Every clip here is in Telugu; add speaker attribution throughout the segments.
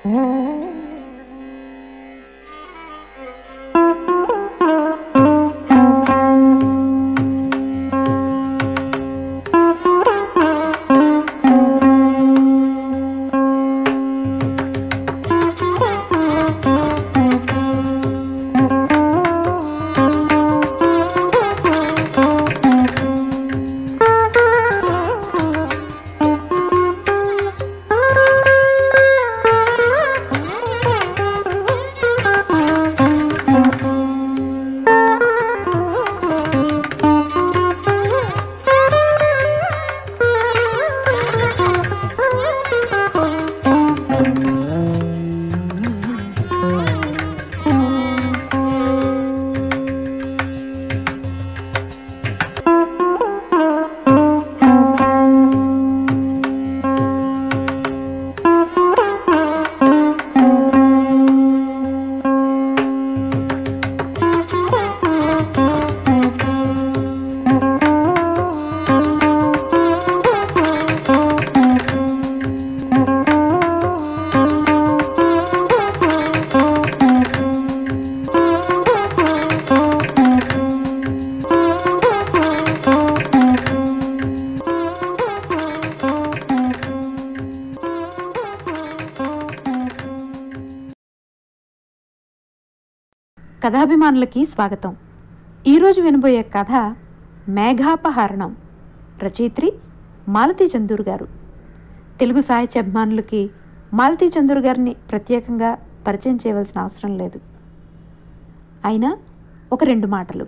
Speaker 1: కథాభిమానులకి స్వాగతం ఈరోజు వినబోయే కథ మేఘాపహరణం రచయిత్రి మాలతీ చందూర్ గారు తెలుగు సాహిత్య అభిమానులకి మాలతీ చందూర్ గారిని ప్రత్యేకంగా పరిచయం చేయవలసిన అవసరం లేదు అయినా ఒక రెండు మాటలు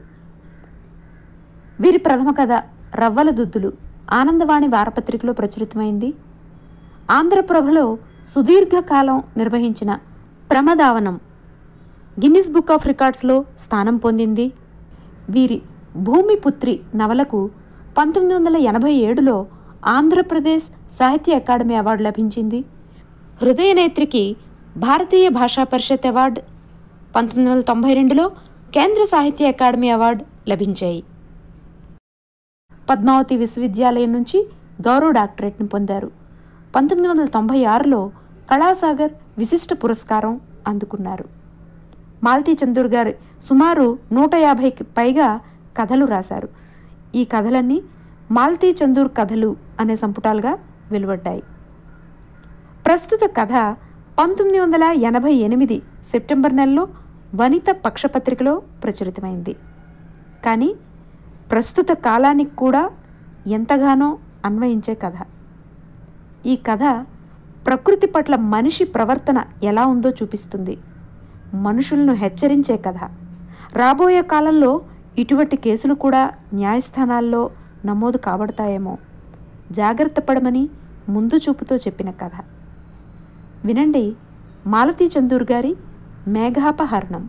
Speaker 1: వీరి ప్రథమ కథ రవ్వల దుద్దులు ఆనందవాణి వారపత్రికలో ప్రచురితమైంది ఆంధ్రప్రభలో సుదీర్ఘకాలం నిర్వహించిన ప్రమదావనం గిన్నిస్ బుక్ ఆఫ్ రికార్డ్స్లో స్థానం పొందింది వీరి భూమిపుత్రి నవలకు పంతొమ్మిది వందల ఎనభై ఏడులో ఆంధ్రప్రదేశ్ సాహిత్య అకాడమీ అవార్డు లభించింది హృదయనేత్రికి భారతీయ భాషా పరిషత్ అవార్డు పంతొమ్మిది వందల తొంభై రెండులో కేంద్ర సాహిత్య అకాడమీ అవార్డు లభించాయి పద్మావతి విశ్వవిద్యాలయం నుంచి గౌరవ డాక్టరేట్ను పొందారు పంతొమ్మిది వందల తొంభై ఆరులో కళాసాగర్ విశిష్ట పురస్కారం అందుకున్నారు మాలతీ చందూర్ గారు సుమారు నూట యాభైకి పైగా కథలు రాశారు ఈ కథలన్నీ మాలతీ చందూర్ కథలు అనే సంపుటాలుగా వెలువడ్డాయి ప్రస్తుత కథ పంతొమ్మిది వందల ఎనభై ఎనిమిది సెప్టెంబర్ నెలలో వనిత పక్షపత్రికలో ప్రచురితమైంది కానీ ప్రస్తుత కాలానికి కూడా ఎంతగానో అన్వయించే కథ ఈ కథ ప్రకృతి పట్ల మనిషి ప్రవర్తన ఎలా ఉందో చూపిస్తుంది మనుషులను హెచ్చరించే కథ రాబోయే కాలంలో ఇటువంటి కేసులు కూడా న్యాయస్థానాల్లో నమోదు కాబడతాయేమో జాగ్రత్త పడమని ముందు చూపుతో చెప్పిన కథ వినండి మాలతీ చందూర్ గారి మేఘాపహరణం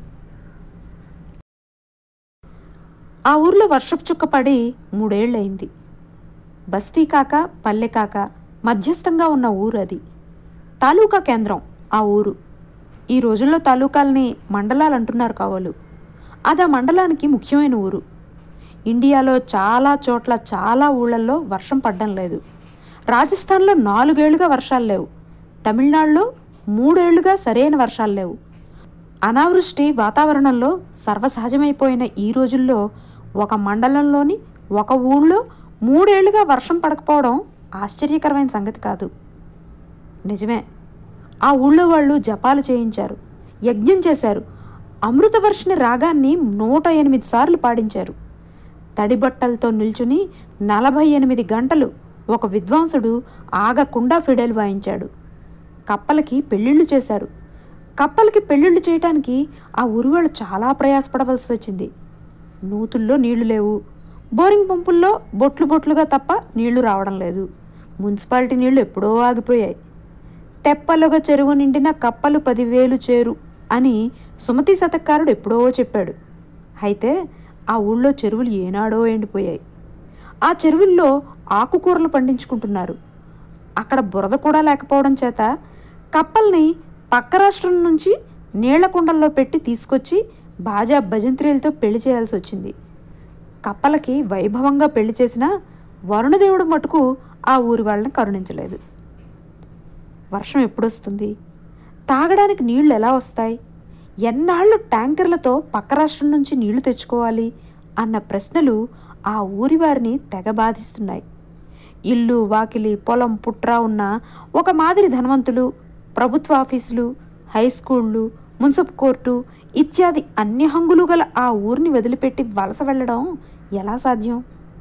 Speaker 1: ఆ ఊర్లో వర్షపు చుక్క పడి మూడేళ్లయింది బస్తీ కాక పల్లె కాక మధ్యస్థంగా ఉన్న ఊరు అది తాలూకా కేంద్రం ఆ ఊరు ఈ రోజుల్లో తాలూకాలని మండలాలు అంటున్నారు కావాలు అది ఆ మండలానికి ముఖ్యమైన ఊరు ఇండియాలో చాలా చోట్ల చాలా ఊళ్ళల్లో వర్షం పడ్డం లేదు రాజస్థాన్లో నాలుగేళ్లుగా వర్షాలు లేవు తమిళనాడులో మూడేళ్లుగా సరైన వర్షాలు లేవు అనావృష్టి వాతావరణంలో సర్వసహజమైపోయిన ఈ రోజుల్లో ఒక మండలంలోని ఒక ఊళ్ళో మూడేళ్లుగా వర్షం పడకపోవడం ఆశ్చర్యకరమైన సంగతి కాదు నిజమే ఆ ఊళ్ళో వాళ్ళు జపాలు చేయించారు యజ్ఞం చేశారు అమృతవర్షిని రాగాన్ని నూట ఎనిమిది సార్లు పాడించారు తడిబట్టలతో నిల్చుని నలభై ఎనిమిది గంటలు ఒక విద్వాంసుడు ఆగకుండా ఫిడేలు వాయించాడు కప్పలకి పెళ్ళిళ్ళు చేశారు కప్పలకి పెళ్ళిళ్ళు చేయటానికి ఆ ఊరివాళ్ళు చాలా ప్రయాసపడవలసి వచ్చింది నూతుల్లో నీళ్లు లేవు బోరింగ్ పంపుల్లో బొట్లు బొట్లుగా తప్ప నీళ్లు రావడం లేదు మున్సిపాలిటీ నీళ్లు ఎప్పుడో ఆగిపోయాయి తెప్పలుగా చెరువు నిండిన కప్పలు పదివేలు చేరు అని సుమతి శతకారుడు ఎప్పుడో చెప్పాడు అయితే ఆ ఊళ్ళో చెరువులు ఏనాడో ఎండిపోయాయి ఆ చెరువుల్లో ఆకుకూరలు పండించుకుంటున్నారు అక్కడ బురద కూడా లేకపోవడం చేత కప్పల్ని పక్క రాష్ట్రం నుంచి నీళ్ల కుండల్లో పెట్టి తీసుకొచ్చి బాజా భజంత్రీలతో పెళ్లి చేయాల్సి వచ్చింది కప్పలకి వైభవంగా పెళ్లి చేసినా వరుణదేవుడు మటుకు ఆ ఊరి వాళ్ళని కరుణించలేదు వర్షం ఎప్పుడొస్తుంది తాగడానికి నీళ్లు ఎలా వస్తాయి ఎన్నాళ్ళు ట్యాంకర్లతో పక్క రాష్ట్రం నుంచి నీళ్లు తెచ్చుకోవాలి అన్న ప్రశ్నలు ఆ ఊరి వారిని తెగ బాధిస్తున్నాయి ఇల్లు వాకిలి పొలం పుట్రా ఉన్న ఒక మాదిరి ధనవంతులు ప్రభుత్వ ఆఫీసులు హై స్కూళ్ళు మున్సిపల్ కోర్టు ఇత్యాది అన్ని హంగులు గల ఆ ఊరిని వదిలిపెట్టి వలస వెళ్ళడం ఎలా సాధ్యం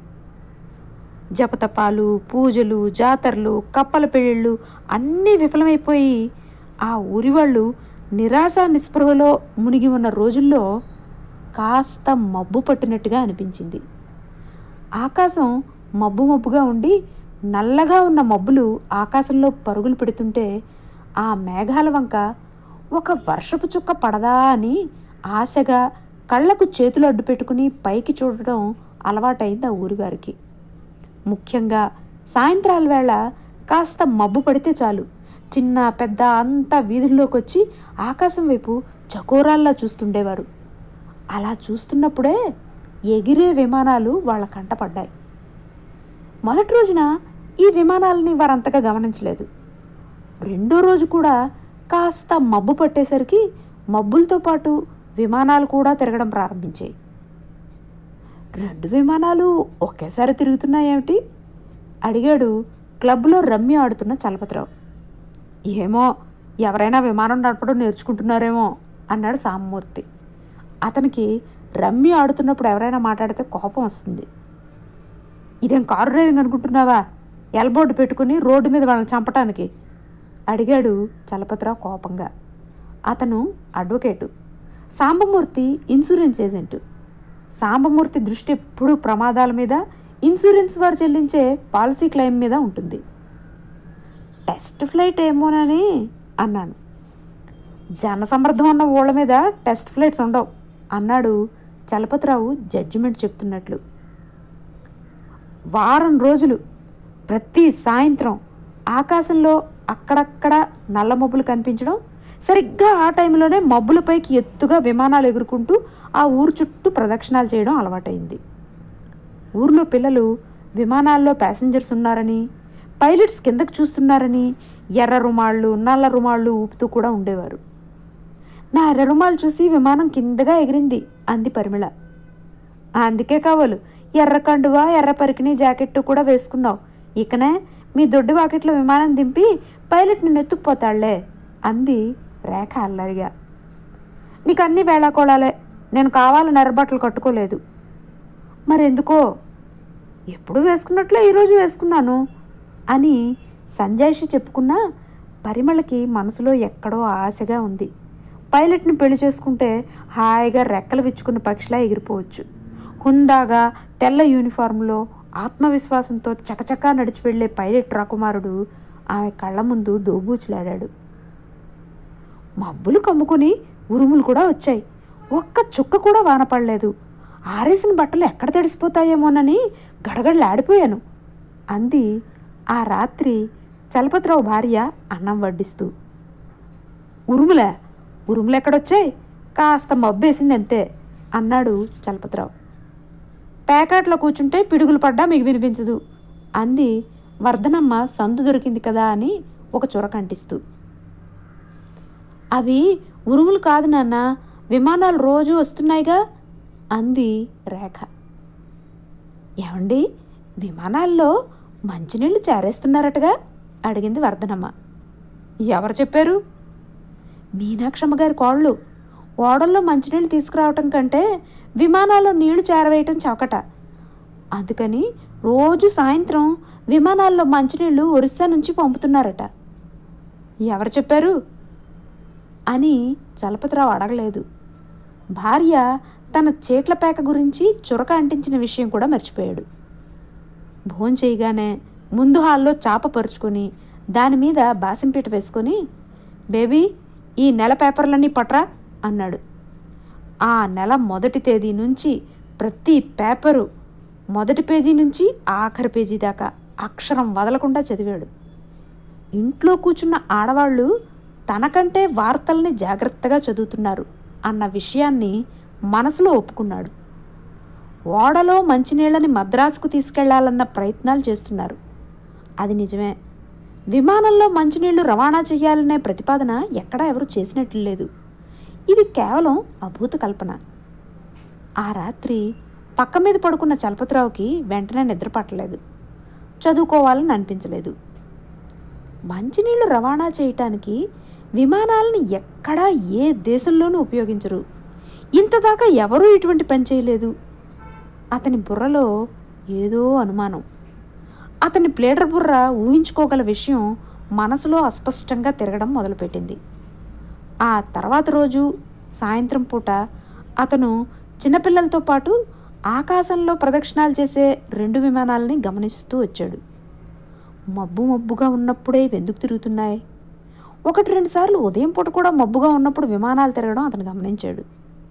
Speaker 1: జపతపాలు పూజలు జాతరలు కప్పల పెళ్ళిళ్ళు అన్నీ విఫలమైపోయి ఆ ఊరి వాళ్ళు నిరాశ నిస్పృహలో మునిగి ఉన్న రోజుల్లో కాస్త మబ్బు పట్టినట్టుగా అనిపించింది ఆకాశం మబ్బు మబ్బుగా ఉండి నల్లగా ఉన్న మబ్బులు ఆకాశంలో పరుగులు పెడుతుంటే ఆ మేఘాల వంక ఒక వర్షపు చుక్క పడదా అని ఆశగా కళ్ళకు చేతులు అడ్డు పెట్టుకుని పైకి చూడటం అలవాటైంది ఆ ఊరివారికి ముఖ్యంగా సాయంత్రాల వేళ కాస్త మబ్బు పడితే చాలు చిన్న పెద్ద అంతా వీధుల్లోకి వచ్చి ఆకాశం వైపు చకోరాల్లా చూస్తుండేవారు అలా చూస్తున్నప్పుడే ఎగిరే విమానాలు వాళ్ళ కంట పడ్డాయి మొదటి రోజున ఈ విమానాలని వారంతగా గమనించలేదు రెండో రోజు కూడా కాస్త మబ్బు పట్టేసరికి మబ్బులతో పాటు విమానాలు కూడా తిరగడం ప్రారంభించాయి రెండు విమానాలు ఒకేసారి తిరుగుతున్నాయేమిటి అడిగాడు క్లబ్లో రమ్మి ఆడుతున్న చలపతిరావు ఏమో ఎవరైనా విమానం నడపడం నేర్చుకుంటున్నారేమో అన్నాడు సామమూర్తి అతనికి రమ్మి ఆడుతున్నప్పుడు ఎవరైనా మాట్లాడితే కోపం వస్తుంది ఇదేం కారు డ్రైవింగ్ అనుకుంటున్నావా ఎల్బోర్డు పెట్టుకుని రోడ్డు మీద వాళ్ళని చంపటానికి అడిగాడు చలపతిరావు కోపంగా అతను advocate Sambamurthy insurance agent Sambamurthy దృష్టి ఎప్పుడూ ప్రమాదాల మీద ఇన్సూరెన్స్ వారు చెల్లించే పాలసీ క్లెయిమ్ మీద ఉంటుంది టెస్ట్ ఫ్లైట్ ఏమోనని అన్నాను జనసమర్థం ఉన్న ఊళ్ళ మీద టెస్ట్ ఫ్లైట్స్ ఉండవు అన్నాడు చలపతిరావు జడ్జిమెంట్ చెప్తున్నట్లు వారం రోజులు ప్రతి సాయంత్రం ఆకాశంలో అక్కడక్కడ నల్ల మబ్బులు కనిపించడం సరిగ్గా ఆ టైంలోనే మబ్బులపైకి ఎత్తుగా విమానాలు ఎగురుకుంటూ ఆ ఊరు చుట్టూ ప్రదక్షిణాలు చేయడం అలవాటైంది ఊర్లో పిల్లలు విమానాల్లో ప్యాసింజర్స్ ఉన్నారని పైలట్స్ కిందకు చూస్తున్నారని ఎర్ర రుమాళ్ళు నల్ల రుమాళ్ళు ఊపుతూ కూడా ఉండేవారు నా ఎర్ర రుమాలు చూసి విమానం కిందగా ఎగిరింది అంది పరిమిళ అందుకే కావాలి ఎర్ర కండువా ఎర్ర పరికిణి జాకెట్టు కూడా వేసుకున్నావు ఇకనే మీ దొడ్డి వాకిట్లో విమానం దింపి పైలట్ నిన్ను ఎత్తుకుపోతాళ్లే అంది రేఖ అల్లరిగా నీకు అన్ని వేళాకోళాలే నేను కావాలని ఎర్రబట్టలు కట్టుకోలేదు మరెందుకో ఎప్పుడు వేసుకున్నట్లే ఈరోజు వేసుకున్నాను అని సంజాయిషి చెప్పుకున్నా పరిమళకి మనసులో ఎక్కడో ఆశగా ఉంది పైలట్ని పెళ్లి చేసుకుంటే హాయిగా రెక్కలు విచ్చుకున్న పక్షిలా ఎగిరిపోవచ్చు హుందాగా తెల్ల యూనిఫారంలో ఆత్మవిశ్వాసంతో చకచకా నడిచి వెళ్లే పైలట్ రాకుమారుడు ఆమె కళ్ళ ముందు దోబూచులాడాడు మబ్బులు కమ్ముకుని ఉరుములు కూడా వచ్చాయి ఒక్క చుక్క కూడా వాన పడలేదు ఆరేసిన బట్టలు ఎక్కడ తడిసిపోతాయేమోనని గడగడలాడిపోయాను అంది ఆ రాత్రి చలపతిరావు భార్య అన్నం వడ్డిస్తూ ఉరుములే ఉరుములు ఎక్కడొచ్చాయి కాస్త మబ్బేసింది అంతే అన్నాడు చలపతిరావు పేకాట్లో కూర్చుంటే పిడుగులు పడ్డా మీకు వినిపించదు అంది వర్ధనమ్మ సందు దొరికింది కదా అని ఒక చురకంటిస్తూ అవి ఉరుములు కాదు నాన్న విమానాలు రోజు వస్తున్నాయిగా అంది రేఖ ఏమండి విమానాల్లో మంచినీళ్ళు చేరేస్తున్నారటగా అడిగింది వర్ధనమ్మ ఎవరు చెప్పారు మీనాక్షమ్మ గారి కోళ్ళు ఓడల్లో మంచినీళ్ళు తీసుకురావటం కంటే విమానాల్లో నీళ్లు చేరవేయటం చౌకట అందుకని రోజు సాయంత్రం విమానాల్లో మంచినీళ్ళు ఒరిస్సా నుంచి పంపుతున్నారట ఎవరు చెప్పారు అని చలపతిరావు అడగలేదు భార్య తన చేట్ల పేక గురించి చురక అంటించిన విషయం కూడా మర్చిపోయాడు భోం చేయగానే ముందు హాల్లో చాప పరుచుకొని దాని మీద బాసింపీట వేసుకొని బేబీ ఈ నెల పేపర్లన్నీ పట్రా అన్నాడు ఆ నెల మొదటి తేదీ నుంచి ప్రతి పేపరు మొదటి పేజీ నుంచి ఆఖరి పేజీ దాకా అక్షరం వదలకుండా చదివాడు ఇంట్లో కూర్చున్న ఆడవాళ్ళు తనకంటే వార్తల్ని జాగ్రత్తగా చదువుతున్నారు అన్న విషయాన్ని మనసులో ఒప్పుకున్నాడు ఓడలో మంచినీళ్ళని మద్రాసుకు తీసుకెళ్లాలన్న ప్రయత్నాలు చేస్తున్నారు అది నిజమే విమానంలో మంచినీళ్లు రవాణా చేయాలనే ప్రతిపాదన ఎక్కడా ఎవరు చేసినట్లు లేదు ఇది కేవలం అభూత కల్పన ఆ రాత్రి పక్క మీద పడుకున్న చలపతిరావుకి వెంటనే నిద్ర పట్టలేదు చదువుకోవాలని అనిపించలేదు మంచినీళ్లు రవాణా చేయటానికి విమానాలని ఎక్కడా ఏ దేశంలోనూ ఉపయోగించరు ఇంతదాకా ఎవరూ ఇటువంటి పని చేయలేదు అతని బుర్రలో ఏదో అనుమానం అతని ప్లేడర్ బుర్ర ఊహించుకోగల విషయం మనసులో అస్పష్టంగా తిరగడం మొదలుపెట్టింది ఆ తర్వాత రోజు సాయంత్రం పూట అతను చిన్నపిల్లలతో పాటు ఆకాశంలో ప్రదక్షిణాలు చేసే రెండు విమానాలని గమనిస్తూ వచ్చాడు మబ్బు మబ్బుగా ఉన్నప్పుడే ఇవి ఎందుకు తిరుగుతున్నాయి ఒకటి రెండు సార్లు ఉదయం పూట కూడా మబ్బుగా ఉన్నప్పుడు విమానాలు తిరగడం అతను గమనించాడు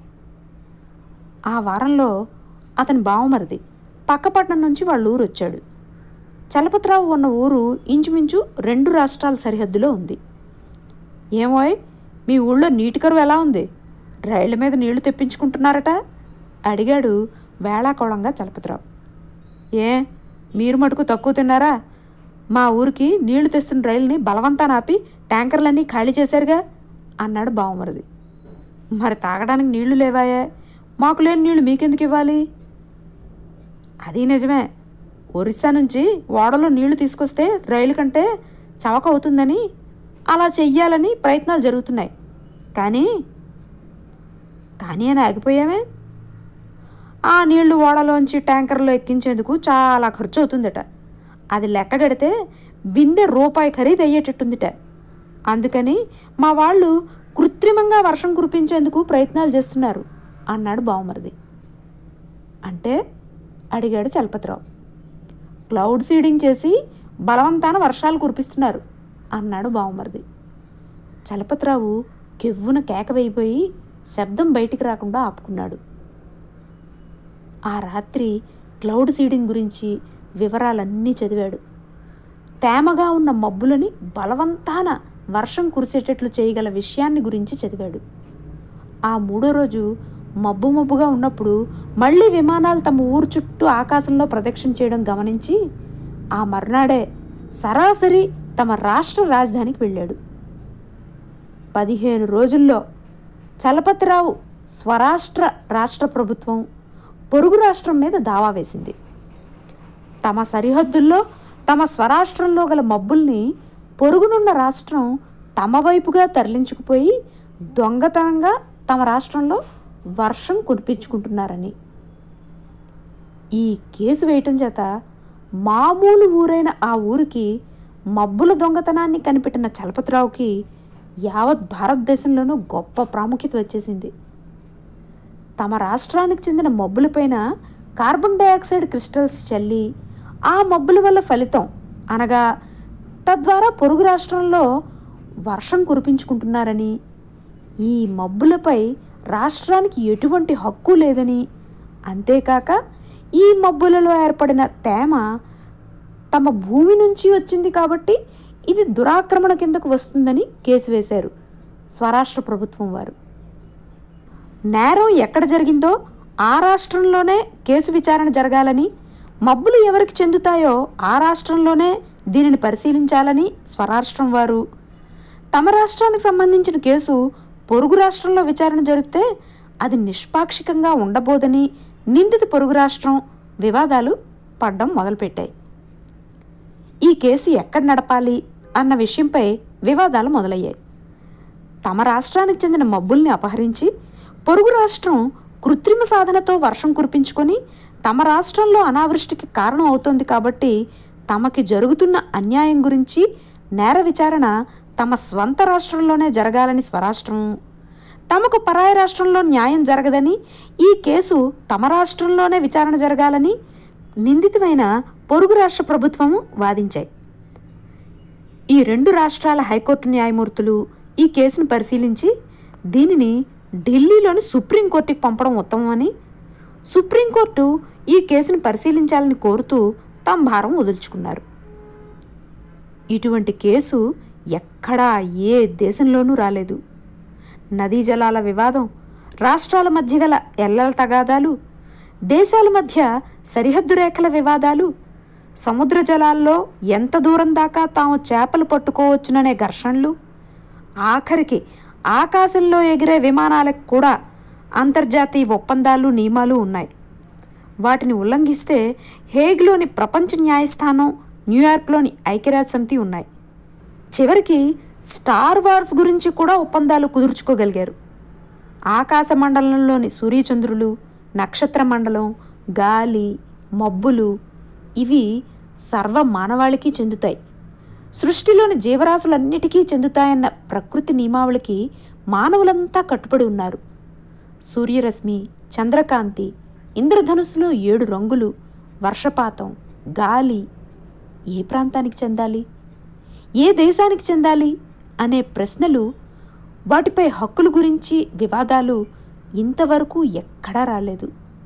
Speaker 1: ఆ వారంలో అతని బావమరిది పక్కపట్నం నుంచి వాళ్ళ ఊరు వచ్చాడు చలపతిరావు ఉన్న ఊరు ఇంచుమించు రెండు రాష్ట్రాల సరిహద్దులో ఉంది ఏమోయ్ మీ ఊళ్ళో నీటి కరువు ఎలా ఉంది రైళ్ల మీద నీళ్లు తెప్పించుకుంటున్నారట అడిగాడు వేళాకోళంగా చలపతిరావు ఏ మీరు మటుకు తక్కువ తిన్నారా మా ఊరికి నీళ్లు తెస్తున్న రైలుని బలవంతాన ఆపి ట్యాంకర్లన్నీ ఖాళీ చేశారుగా అన్నాడు బావమరిది మరి తాగడానికి నీళ్లు లేవాయే మాకు లేని నీళ్లు మీకెందుకు ఇవ్వాలి అది నిజమే ఒరిస్సా నుంచి ఓడలో నీళ్లు తీసుకొస్తే రైలు కంటే చవక అవుతుందని అలా చెయ్యాలని ప్రయత్నాలు జరుగుతున్నాయి కానీ కానీ అని ఆగిపోయామే ఆ నీళ్లు ఓడలోంచి ట్యాంకర్లో ఎక్కించేందుకు చాలా ఖర్చు అవుతుందట అది లెక్క కడితే బిందె రూపాయి ఖరీదు అయ్యేటట్టుందిట అందుకని మా వాళ్ళు కృత్రిమంగా వర్షం కురిపించేందుకు ప్రయత్నాలు చేస్తున్నారు అన్నాడు బావమరిది అంటే అడిగాడు చలపతిరావు క్లౌడ్ సీడింగ్ చేసి బలవంతాన వర్షాలు కురిపిస్తున్నారు అన్నాడు బావమరిది చలపతిరావు కెవ్వున కేక వేయిపోయి శబ్దం బయటికి రాకుండా ఆపుకున్నాడు ఆ రాత్రి క్లౌడ్ సీడింగ్ గురించి వివరాలన్నీ చదివాడు తేమగా ఉన్న మబ్బులని బలవంతాన వర్షం కురిసేటట్లు చేయగల విషయాన్ని గురించి చదివాడు ఆ మూడో రోజు మబ్బు మబ్బుగా ఉన్నప్పుడు మళ్ళీ విమానాలు తమ ఊరు చుట్టూ ఆకాశంలో ప్రదక్షిణ చేయడం గమనించి ఆ మర్నాడే సరాసరి తమ రాష్ట్ర రాజధానికి వెళ్ళాడు పదిహేను రోజుల్లో చలపతిరావు స్వరాష్ట్ర రాష్ట్ర ప్రభుత్వం పొరుగు రాష్ట్రం మీద దావా వేసింది తమ సరిహద్దుల్లో తమ స్వరాష్ట్రంలో గల మబ్బుల్ని పొరుగునున్న రాష్ట్రం తమ వైపుగా తరలించుకుపోయి దొంగతనంగా తమ రాష్ట్రంలో వర్షం కురిపించుకుంటున్నారని ఈ కేసు వేయటం చేత మామూలు ఊరైన ఆ ఊరికి మబ్బుల దొంగతనాన్ని కనిపెట్టిన చలపతిరావుకి యావత్ భారతదేశంలోనూ గొప్ప ప్రాముఖ్యత వచ్చేసింది తమ రాష్ట్రానికి చెందిన మబ్బులపైన కార్బన్ డయాక్సైడ్ క్రిస్టల్స్ చల్లి ఆ మబ్బుల వల్ల ఫలితం అనగా తద్వారా పొరుగు రాష్ట్రంలో వర్షం కురిపించుకుంటున్నారని ఈ మబ్బులపై రాష్ట్రానికి ఎటువంటి హక్కు లేదని అంతేకాక ఈ మబ్బులలో ఏర్పడిన తేమ తమ భూమి నుంచి వచ్చింది కాబట్టి ఇది దురాక్రమణ కిందకు వస్తుందని కేసు వేశారు స్వరాష్ట్ర ప్రభుత్వం వారు నేరం ఎక్కడ జరిగిందో ఆ రాష్ట్రంలోనే కేసు విచారణ జరగాలని మబ్బులు ఎవరికి చెందుతాయో ఆ రాష్ట్రంలోనే దీనిని పరిశీలించాలని స్వరాష్ట్రం వారు తమ రాష్ట్రానికి సంబంధించిన కేసు పొరుగు రాష్ట్రంలో విచారణ జరిపితే అది నిష్పాక్షికంగా ఉండబోదని నిందిత పొరుగు రాష్ట్రం వివాదాలు పడ్డం మొదలుపెట్టాయి ఈ కేసు ఎక్కడ నడపాలి అన్న విషయంపై వివాదాలు మొదలయ్యాయి తమ రాష్ట్రానికి చెందిన మబ్బుల్ని అపహరించి పొరుగు రాష్ట్రం కృత్రిమ సాధనతో వర్షం కురిపించుకొని తమ రాష్ట్రంలో అనావృష్టికి కారణం అవుతోంది కాబట్టి తమకి జరుగుతున్న అన్యాయం గురించి నేర విచారణ తమ స్వంత రాష్ట్రంలోనే జరగాలని స్వరాష్ట్రం తమకు పరాయి రాష్ట్రంలో న్యాయం జరగదని ఈ కేసు తమ రాష్ట్రంలోనే విచారణ జరగాలని నిందితమైన పొరుగు రాష్ట్ర ప్రభుత్వము వాదించాయి ఈ రెండు రాష్ట్రాల హైకోర్టు న్యాయమూర్తులు ఈ కేసును పరిశీలించి దీనిని ఢిల్లీలోని సుప్రీంకోర్టుకి పంపడం ఉత్తమమని సుప్రీంకోర్టు ఈ కేసును పరిశీలించాలని కోరుతూ తమ భారం వదులుచుకున్నారు ఇటువంటి కేసు ఎక్కడా ఏ దేశంలోనూ రాలేదు నదీ జలాల వివాదం రాష్ట్రాల మధ్య గల ఎల్లల తగాదాలు దేశాల మధ్య సరిహద్దు రేఖల వివాదాలు సముద్ర జలాల్లో ఎంత దూరం దాకా తాము చేపలు పట్టుకోవచ్చుననే ఘర్షణలు ఆఖరికి ఆకాశంలో ఎగిరే విమానాలకు కూడా అంతర్జాతీయ ఒప్పందాలు నియమాలు ఉన్నాయి వాటిని ఉల్లంఘిస్తే హేగ్లోని ప్రపంచ న్యాయస్థానం న్యూయార్క్లోని ఐక్యరాజ్య సమితి ఉన్నాయి చివరికి స్టార్ వార్స్ గురించి కూడా ఒప్పందాలు కుదుర్చుకోగలిగారు ఆకాశ మండలంలోని సూర్యచంద్రులు నక్షత్ర మండలం గాలి మబ్బులు ఇవి సర్వ మానవాళికి చెందుతాయి సృష్టిలోని జీవరాశులన్నిటికీ చెందుతాయన్న ప్రకృతి నియమావళికి మానవులంతా కట్టుబడి ఉన్నారు సూర్యరశ్మి చంద్రకాంతి ఇంద్రధనుస్సులో ఏడు రంగులు వర్షపాతం గాలి ఏ ప్రాంతానికి చెందాలి ఏ దేశానికి చెందాలి అనే ప్రశ్నలు వాటిపై హక్కుల గురించి వివాదాలు ఇంతవరకు ఎక్కడా రాలేదు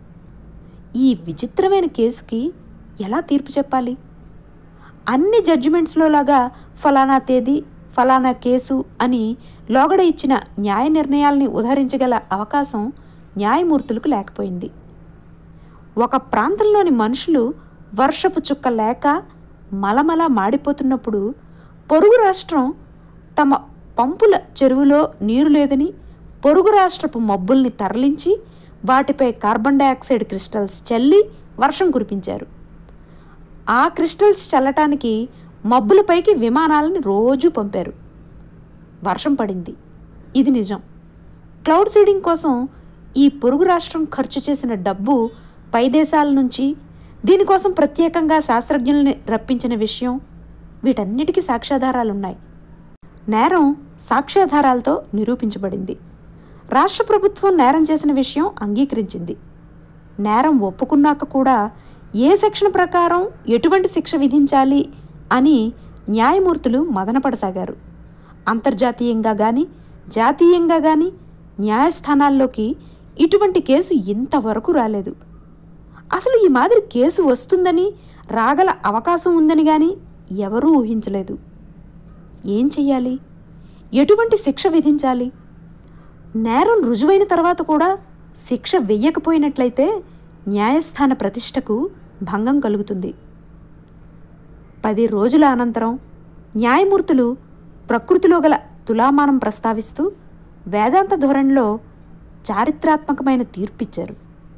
Speaker 1: ఈ విచిత్రమైన కేసుకి ఎలా తీర్పు చెప్పాలి అన్ని జడ్జిమెంట్స్లో లాగా ఫలానా తేదీ ఫలానా కేసు అని లోగడ ఇచ్చిన న్యాయ నిర్ణయాల్ని ఉదహరించగల అవకాశం న్యాయమూర్తులకు లేకపోయింది ఒక ప్రాంతంలోని మనుషులు వర్షపు చుక్క లేక మలమల మాడిపోతున్నప్పుడు పొరుగు రాష్ట్రం తమ పంపుల చెరువులో నీరు లేదని పొరుగు రాష్ట్రపు మబ్బుల్ని తరలించి వాటిపై కార్బన్ డయాక్సైడ్ క్రిస్టల్స్ చల్లి వర్షం కురిపించారు ఆ క్రిస్టల్స్ చల్లటానికి మబ్బులపైకి విమానాలని రోజు పంపారు వర్షం పడింది ఇది నిజం క్లౌడ్ సీడింగ్ కోసం ఈ పొరుగు రాష్ట్రం ఖర్చు చేసిన డబ్బు పై దేశాల నుంచి దీనికోసం ప్రత్యేకంగా శాస్త్రజ్ఞుల్ని రప్పించిన విషయం వీటన్నిటికీ సాక్ష్యాధారాలున్నాయి నేరం సాక్ష్యాధారాలతో నిరూపించబడింది రాష్ట్ర ప్రభుత్వం నేరం చేసిన విషయం అంగీకరించింది నేరం ఒప్పుకున్నాక కూడా ఏ సెక్షన్ ప్రకారం ఎటువంటి శిక్ష విధించాలి అని న్యాయమూర్తులు మదనపడసాగారు అంతర్జాతీయంగా కానీ జాతీయంగా కానీ న్యాయస్థానాల్లోకి ఇటువంటి కేసు ఇంతవరకు రాలేదు అసలు ఈ మాదిరి కేసు వస్తుందని రాగల అవకాశం ఉందని కానీ ఎవరూ ఊహించలేదు ఏం చెయ్యాలి ఎటువంటి శిక్ష విధించాలి నేరం రుజువైన తర్వాత కూడా శిక్ష వెయ్యకపోయినట్లయితే న్యాయస్థాన ప్రతిష్టకు భంగం కలుగుతుంది పది రోజుల అనంతరం న్యాయమూర్తులు ప్రకృతిలో గల తులామానం ప్రస్తావిస్తూ వేదాంత ధోరణిలో చారిత్రాత్మకమైన తీర్పిచ్చారు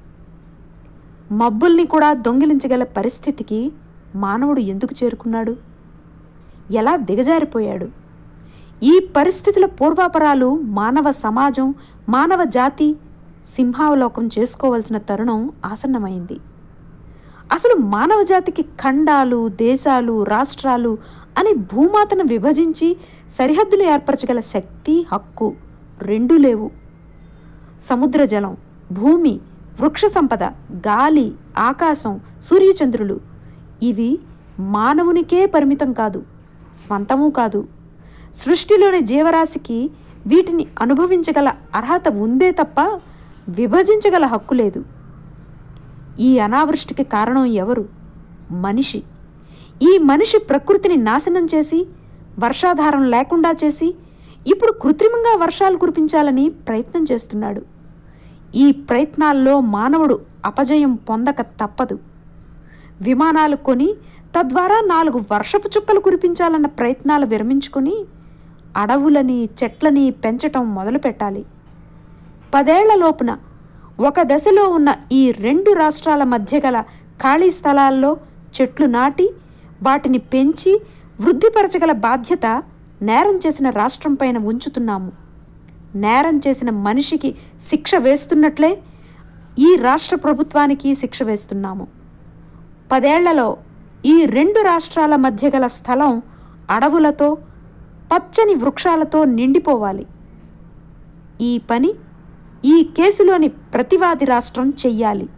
Speaker 1: మబ్బుల్ని కూడా దొంగిలించగల పరిస్థితికి మానవుడు ఎందుకు చేరుకున్నాడు ఎలా దిగజారిపోయాడు ఈ పరిస్థితుల పూర్వాపరాలు మానవ సమాజం మానవ జాతి సింహావలోకం చేసుకోవాల్సిన తరుణం ఆసన్నమైంది అసలు మానవ జాతికి ఖండాలు దేశాలు రాష్ట్రాలు అని భూమాతను విభజించి సరిహద్దులు ఏర్పరచగల శక్తి హక్కు రెండూ లేవు సముద్ర జలం భూమి వృక్ష సంపద గాలి ఆకాశం సూర్యచంద్రులు ఇవి మానవునికే పరిమితం కాదు స్వంతము కాదు సృష్టిలోని జీవరాశికి వీటిని అనుభవించగల అర్హత ఉందే తప్ప విభజించగల హక్కు లేదు ఈ అనావృష్టికి కారణం ఎవరు మనిషి ఈ మనిషి ప్రకృతిని నాశనం చేసి వర్షాధారం లేకుండా చేసి ఇప్పుడు కృత్రిమంగా వర్షాలు కురిపించాలని ప్రయత్నం చేస్తున్నాడు ఈ ప్రయత్నాల్లో మానవుడు అపజయం పొందక తప్పదు విమానాలు కొని తద్వారా నాలుగు వర్షపు చుక్కలు కురిపించాలన్న ప్రయత్నాలు విరమించుకొని అడవులని చెట్లని పెంచటం మొదలుపెట్టాలి పదేళ్ల లోపున ఒక దశలో ఉన్న ఈ రెండు రాష్ట్రాల మధ్య గల ఖాళీ స్థలాల్లో చెట్లు నాటి వాటిని పెంచి వృద్ధిపరచగల బాధ్యత నేరం చేసిన రాష్ట్రం పైన ఉంచుతున్నాము నేరం చేసిన మనిషికి శిక్ష వేస్తున్నట్లే ఈ రాష్ట్ర ప్రభుత్వానికి శిక్ష వేస్తున్నాము పదేళ్లలో ఈ రెండు రాష్ట్రాల మధ్య గల స్థలం అడవులతో పచ్చని వృక్షాలతో నిండిపోవాలి ఈ పని ఈ కేసులోని ప్రతివాది రాష్ట్రం చెయ్యాలి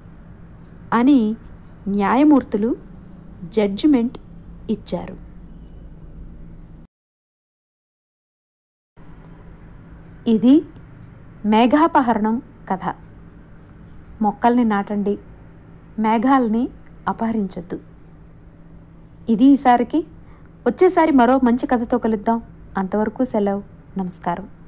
Speaker 1: అని న్యాయమూర్తులు జడ్జిమెంట్ ఇచ్చారు ఇది మేఘాపహరణం కథ మొక్కల్ని నాటండి మేఘాల్ని అపహరించొద్దు ఇది ఈసారికి వచ్చేసారి మరో మంచి కథతో కలుద్దాం అంతవరకు సెలవు నమస్కారం